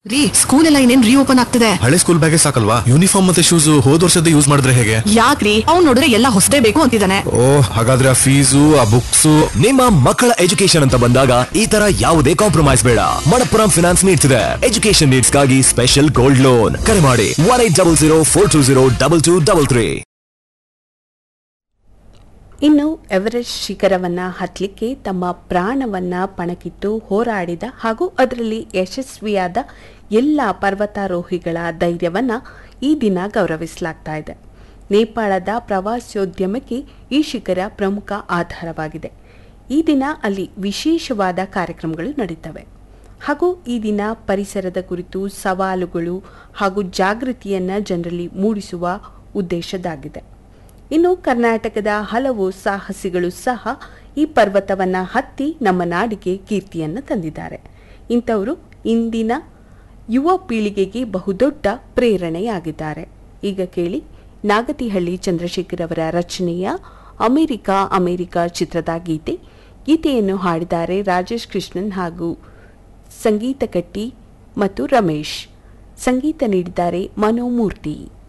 ರೀ ಸ್ಕೂಲ್ ಎಲ್ಲ ಇನ್ನೇನ್ ರೀಓಪನ್ ಆಗ್ತದೆ ಹಳೆ ಸ್ಕೂಲ್ ಬ್ಯಾಗೆ ಸಾಕಲ್ವಾ ಯೂನಿಫಾರ್ಮ್ ಮತ್ತೆ ಶೂಸ್ ಹೋದ್ ವರ್ಷದ ಯೂಸ್ ಮಾಡಿದ್ರೆ ಹೇಗೆ ಯಾಕ್ರಿ ಅವ್ನ್ ನೋಡಿದ್ರೆ ಎಲ್ಲ ಹೊಸದೇ ಬೇಕು ಅಂತಿದ್ದಾನೆ ಓ ಹಾಗಾದ್ರೆ ಆ ಫೀಸು ಆ ಬುಕ್ಸು ನಿಮ್ಮ ಮಕ್ಕಳ ಎಜುಕೇಶನ್ ಅಂತ ಬಂದಾಗ ಈ ತರ ಯಾವುದೇ ಕಾಂಪ್ರಮೈಸ್ ಬೇಡ ಮಣಪ್ಪುರಂ ಫಿನಾನ್ಸ್ ನೀಡ್ತಿದೆ ಎಜುಕೇಶನ್ ನೀಡ್ಸ್ ಗಾಗಿ ಸ್ಪೆಷಲ್ ಗೋಲ್ಡ್ ಲೋನ್ ಕರೆ ಮಾಡಿ one eight double zero four two zero double two double three ಇನ್ನು ಎವರೆಸ್ಟ್ ಶಿಖರವನ್ನು ಹತ್ತಲಿಕ್ಕೆ ತಮ್ಮ ಪ್ರಾಣವನ್ನು ಪಣಕ್ಕಿಟ್ಟು ಹೋರಾಡಿದ ಹಾಗೂ ಅದರಲ್ಲಿ ಯಶಸ್ವಿಯಾದ ಎಲ್ಲ ಪರ್ವತಾರೋಹಿಗಳ ಧೈರ್ಯವನ್ನು ಈ ದಿನ ಗೌರವಿಸಲಾಗ್ತಾ ಇದೆ ನೇಪಾಳದ ಪ್ರವಾಸೋದ್ಯಮಕ್ಕೆ ಈ ಶಿಖರ ಪ್ರಮುಖ ಆಧಾರವಾಗಿದೆ ಈ ದಿನ ಅಲ್ಲಿ ವಿಶೇಷವಾದ ಕಾರ್ಯಕ್ರಮಗಳು ನಡೀತವೆ ಹಾಗೂ ಈ ದಿನ ಪರಿಸರದ ಕುರಿತು ಸವಾಲುಗಳು ಹಾಗೂ ಜಾಗೃತಿಯನ್ನು ಜನರಲ್ಲಿ ಮೂಡಿಸುವ ಉದ್ದೇಶದಾಗಿದೆ ಇನ್ನು ಕರ್ನಾಟಕದ ಹಲವು ಸಾಹಸಿಗಳು ಸಹ ಈ ಪರ್ವತವನ್ನು ಹತ್ತಿ ನಮ್ಮ ನಾಡಿಗೆ ಕೀರ್ತಿಯನ್ನು ತಂದಿದ್ದಾರೆ ಇಂಥವರು ಇಂದಿನ ಯುವ ಪೀಳಿಗೆಗೆ ಬಹುದೊಡ್ಡ ಪ್ರೇರಣೆಯಾಗಿದ್ದಾರೆ ಈಗ ಕೇಳಿ ನಾಗತಿಹಳ್ಳಿ ಚಂದ್ರಶೇಖರ್ ಅವರ ರಚನೆಯ ಅಮೆರಿಕಾ ಅಮೆರಿಕಾ ಚಿತ್ರದ ಗೀತೆ ಗೀತೆಯನ್ನು ಹಾಡಿದ್ದಾರೆ ರಾಜೇಶ್ ಕೃಷ್ಣನ್ ಹಾಗೂ ಸಂಗೀತ ಕಟ್ಟಿ ಮತ್ತು ರಮೇಶ್ ಸಂಗೀತ ನೀಡಿದ್ದಾರೆ ಮನೋಮೂರ್ತಿ